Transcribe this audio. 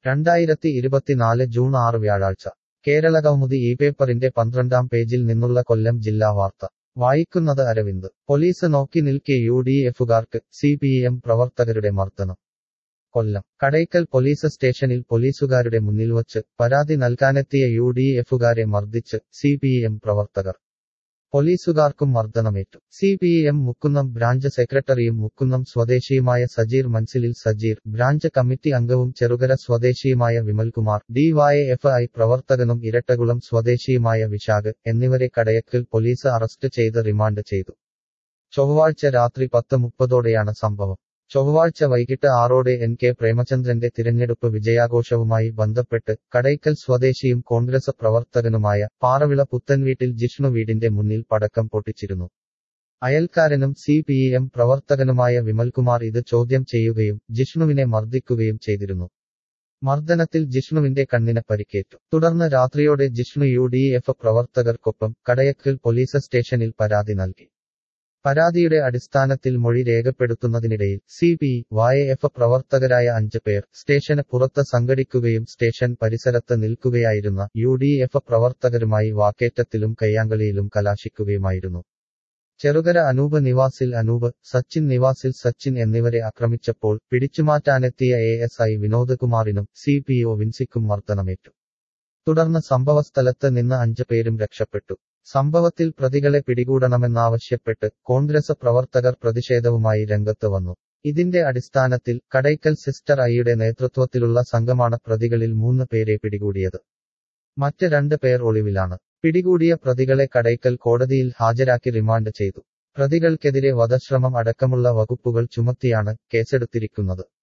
രണ്ടായിരത്തി ഇരുപത്തിനാല് ജൂൺ ആറ് വ്യാഴാഴ്ച കേരളകൗമുദി ഈ പേപ്പറിന്റെ പന്ത്രണ്ടാം പേജിൽ നിന്നുള്ള കൊല്ലം ജില്ലാ വാർത്ത വായിക്കുന്നത് അരവിന്ദ് പോലീസ് നോക്കി നിൽക്കെ യു ഡി എഫുകാർക്ക് സി പി എം പ്രവർത്തകരുടെ മർദ്ദനം കൊല്ലം കടയ്ക്കൽ പോലീസ് സ്റ്റേഷനിൽ പോലീസുകാരുടെ മുന്നിൽ വച്ച് പരാതി നൽകാനെത്തിയ യു ഡി എഫുകാരെ മർദ്ദിച്ച് സി പി എം പ്രവർത്തകർ പോലീസുകാർക്കും മർദ്ദനമേറ്റു C P M Mukkunnam branch സെക്രട്ടറിയും മുക്കുന്നം സ്വദേശിയുമായ സജീർ മൻസിലിൽ സജീർ ബ്രാഞ്ച് കമ്മിറ്റി അംഗവും ചെറുകര സ്വദേശിയുമായ വിമൽകുമാർ ഡിവൈഎഫ്ഐ പ്രവർത്തകനും ഇരട്ടകുളം സ്വദേശിയുമായ വിശാഖ് എന്നിവരെ കടയക്കൽ പോലീസ് അറസ്റ്റ് ചെയ്ത് റിമാൻഡ് ചെയ്തു ചൊവ്വാഴ്ച രാത്രി പത്ത് മുപ്പതോടെയാണ് സംഭവം ചൊവ്വാഴ്ച വൈകിട്ട് ആറോടെ എൻ കെ പ്രേമചന്ദ്രന്റെ തിരഞ്ഞെടുപ്പ് വിജയാഘോഷവുമായി ബന്ധപ്പെട്ട് കടയ്ക്കൽ സ്വദേശിയും കോൺഗ്രസ് പ്രവർത്തകനുമായ പാറവിള പുത്തൻവീട്ടിൽ ജിഷ്ണു വീടിന്റെ മുന്നിൽ പടക്കം പൊട്ടിച്ചിരുന്നു അയൽക്കാരനും സി പി എം പ്രവർത്തകനുമായ വിമൽകുമാർ ഇത് ചോദ്യം ചെയ്യുകയും ജിഷ്ണുവിനെ മർദ്ദിക്കുകയും ചെയ്തിരുന്നു മർദ്ദനത്തിൽ ജിഷ്ണുവിന്റെ കണ്ണിന് പരിക്കേറ്റു തുടർന്ന് രാത്രിയോടെ ജിഷ്ണു യു ഡി എഫ് പ്രവർത്തകർക്കൊപ്പം കടയക്കൽ പോലീസ് സ്റ്റേഷനിൽ പരാതി നൽകി പരാതിയുടെ അടിസ്ഥാനത്തിൽ മൊഴി രേഖപ്പെടുത്തുന്നതിനിടയിൽ സി പി വൈ എഫ് പ്രവർത്തകരായ അഞ്ച് പേർ സ്റ്റേഷന് പുറത്ത് സംഘടിക്കുകയും സ്റ്റേഷൻ പരിസരത്ത് നിൽക്കുകയായിരുന്ന യു ഡി എഫ് പ്രവർത്തകരുമായി വാക്കേറ്റത്തിലും കയ്യാങ്കളിയിലും കലാശിക്കുകയുമായിരുന്നു ചെറുകര അനൂപ് നിവാസിൽ അനൂപ് സച്ചിൻ നിവാസിൽ സച്ചിൻ എന്നിവരെ ആക്രമിച്ചപ്പോൾ പിടിച്ചുമാറ്റാനെത്തിയ എ എസ് ഐ വിനോദ് കുമാറിനും സി പി ഒ വിൻസിക്കും മർദ്ദനമേറ്റു തുടർന്ന് സംഭവസ്ഥലത്ത് നിന്ന് അഞ്ച് പേരും രക്ഷപ്പെട്ടു സംഭവത്തിൽ പ്രതികളെ പിടികൂടണമെന്നാവശ്യപ്പെട്ട് കോൺഗ്രസ് പ്രവർത്തകർ പ്രതിഷേധവുമായി രംഗത്ത് വന്നു ഇതിന്റെ അടിസ്ഥാനത്തിൽ കടയ്ക്കൽ സിസ്റ്റർ ഐയുടെ നേതൃത്വത്തിലുള്ള സംഘമാണ് പ്രതികളിൽ മൂന്ന് പേരെ പിടികൂടിയത് മറ്റ് രണ്ട് പേർ ഒളിവിലാണ് പിടികൂടിയ പ്രതികളെ കടയ്ക്കൽ കോടതിയിൽ ഹാജരാക്കി റിമാൻഡ് ചെയ്തു പ്രതികൾക്കെതിരെ വധശ്രമം അടക്കമുള്ള വകുപ്പുകൾ ചുമത്തിയാണ് കേസെടുത്തിരിക്കുന്നത്